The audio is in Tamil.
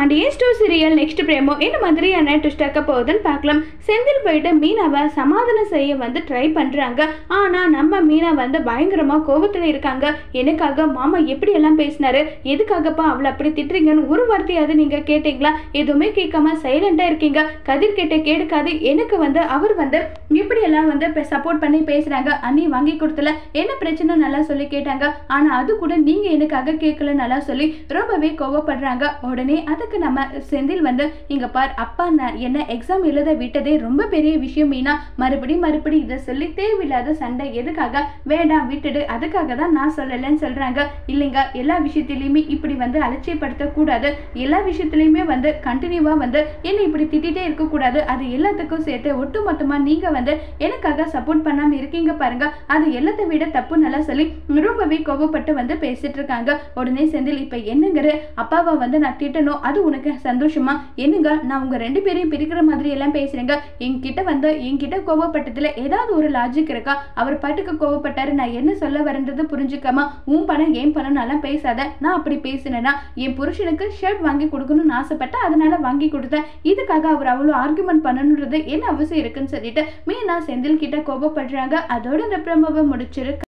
and ace two serial next promo என்ன மாதிரியான ட்விஸ்ட் ஆக்க போகுதுன்னு பார்க்கலாம் செந்தில் போயிட்டு மீனாவை சமாதானம் செய்ய வந்து ட்ரை பண்ணுறாங்க ஆனால் நம்ம மீனா வந்து பயங்கரமாக கோபத்தில் இருக்காங்க எனக்காக மாமா எப்படியெல்லாம் பேசினாரு எதுக்காகப்பா அவளை அப்படி திட்டுறீங்கன்னு ஒரு வார்த்தையாவது நீங்கள் கேட்டீங்களா எதுவுமே கேட்காம சைலண்டாக இருக்கீங்க கதிர் கிட்ட கேட்காது எனக்கு வந்து அவர் வந்து இப்படியெல்லாம் வந்து சப்போர்ட் பண்ணி பேசுகிறாங்க அண்ணி வாங்கி கொடுத்தல என்ன பிரச்சனை நல்லா சொல்லி கேட்டாங்க ஆனால் அது கூட நீங்கள் எனக்காக கேட்கல நல்லா சொல்லி ரொம்பவே கோவப்படுறாங்க உடனே அதுக்கு நம்ம செந்தில் வந்து இங்க பார் அப்பா நான் என்ன எக்ஸாம் எழுத விட்டதே ரொம்ப பெரிய விஷயம் மீனா மறுபடி மறுபடி இதை சொல்லி தேவையில்லாத சண்டை எதுக்காக வேண்டாம் விட்டுடு அதுக்காக தான் நான் சொல்லலைன்னு சொல்றாங்க இல்லைங்க எல்லா விஷயத்திலையுமே இப்படி வந்து அலட்சியப்படுத்த கூடாது எல்லா விஷயத்துலையுமே வந்து கண்டினியூவா வந்து என்ன இப்படி திட்டிகிட்டே இருக்கக்கூடாது அது எல்லாத்துக்கும் சேர்த்து ஒட்டு மொத்தமா நீங்க வந்து எனக்காக சப்போர்ட் பண்ணாம இருக்கீங்க பாருங்க அது எல்லாத்தை விட தப்பு நல்லா சொல்லி ரொம்பவே கோபப்பட்டு வந்து பேசிட்டு இருக்காங்க உடனே செந்தில் இப்ப என்னங்கிற அப்பாவை வந்து நான் திட்டணும் அது உனக்கு சந்தோஷமா என்னங்க நான் உங்க ரெண்டு பேரையும் பிரிக்கிற மாதிரி எல்லாம் பேசுறேங்க என்கிட்ட வந்து என்கிட்ட கோவப்பட்டதுல ஏதாவது ஒரு லாஜிக் இருக்கா அவர் பாட்டுக்கு கோவப்பட்டாரு நான் என்ன சொல்ல வரன்றது புரிஞ்சுக்காம உன் பணம் ஏன் பணம் நல்லா பேசாத நான் அப்படி பேசினேன்னா என் புருஷனுக்கு ஷர்ட் வாங்கி கொடுக்கணும்னு ஆசைப்பட்டேன் அதனால வாங்கி கொடுத்தேன் இதுக்காக அவர் அவ்வளோ ஆர்குமெண்ட் பண்ணணுன்றது என்ன அவசியம் இருக்குன்னு சொல்லிட்டு மீனா செந்தில் கிட்ட கோபப்படுறாங்க அதோட இந்த பிரமவை முடிச்சிருக்கு